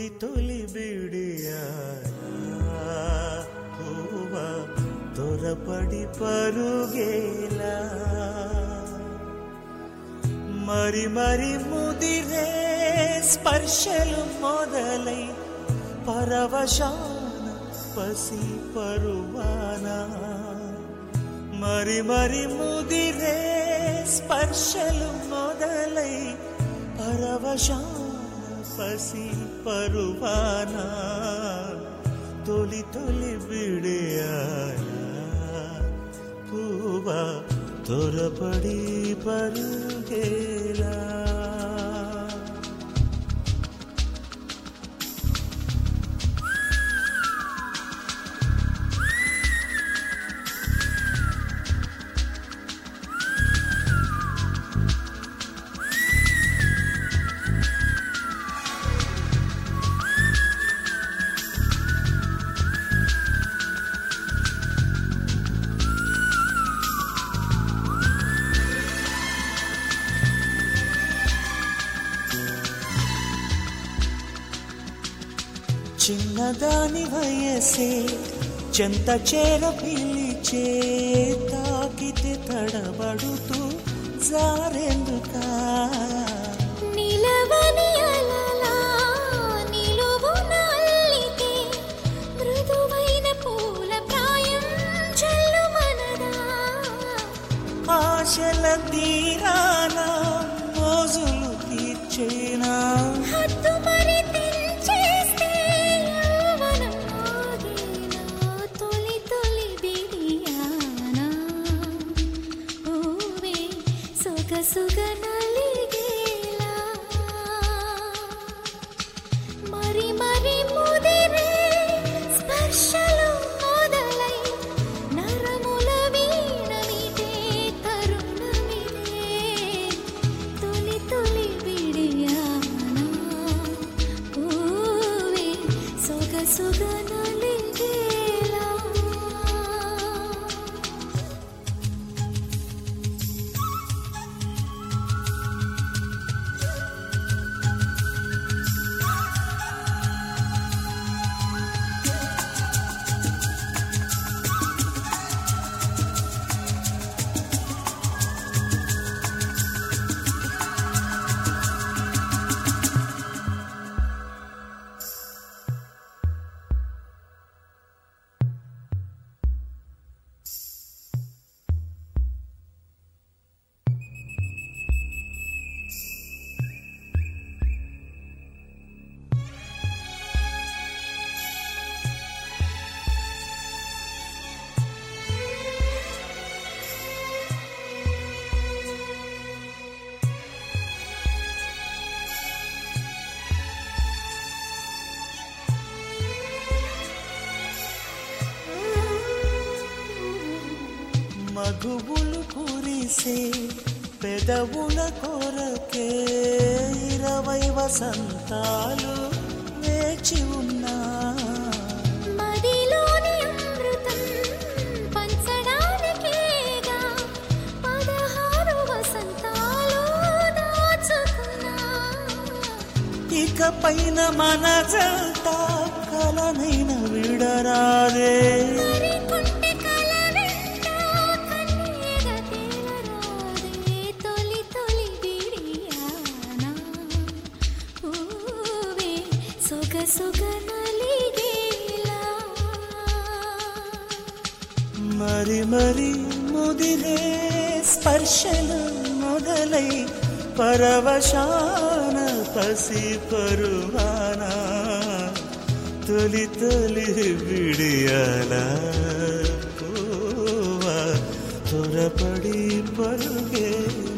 తొలి తొలి బిడియాలా హూవ తొరపడి పరుగేలా మరి మరి ముదిరే స్పర్శలు మొదలై పరవశాన పసి పరువానా మరి మరి ముదిరే స్పర్శలు మొదలై పరవశాన పసి పరువానా తొలి తొలి బిడియాలా పూవ తొరపడి పరుగేలా చిన్నదాని వయసే చెంత చేర పిలిచే తాకితే తడబడుతూ జారెందుకా నిలవని అలలా నిలువున అల్లితే మృదువైన పూల ప్రాయం చల్లుమనదా ఆశల తీరాన మోజులు తీర్చేనా హద్దు మరి తెంచేస్తే యౌవనం ఆగేనా తొలి తొలి బిడియానా ఊవే సొగసుగ నలిగేలా మరి మరి ముదిరే స్పర్శలు మొదలై నరముల వీణమిదే తరుణమిదే తొలి తొలి బిడియానా ఊవే సొగసుగ నలిగేలా మగువులు కురిసే పెదవుల కొరకే ఇరవై వసంతాలు వేచి ఉన్నా మదిలోని అమృతం పంచడానికేగా పదహారు వసంతాలు దాచుకున్నా ఇక పైన మన జంట కలనైన విడరాదే మరి కొంటె కల వెంట కన్నీగ తేలరాదే తొలి తొలి బిడియానా ఊవే సొగ సొగ నలిగేలా మరి మరి ముదిరే స్పర్శలు మొదలై పరవశాన పసి పరువానా తొలి తొలి విడియాల త్వరపడి పరుగే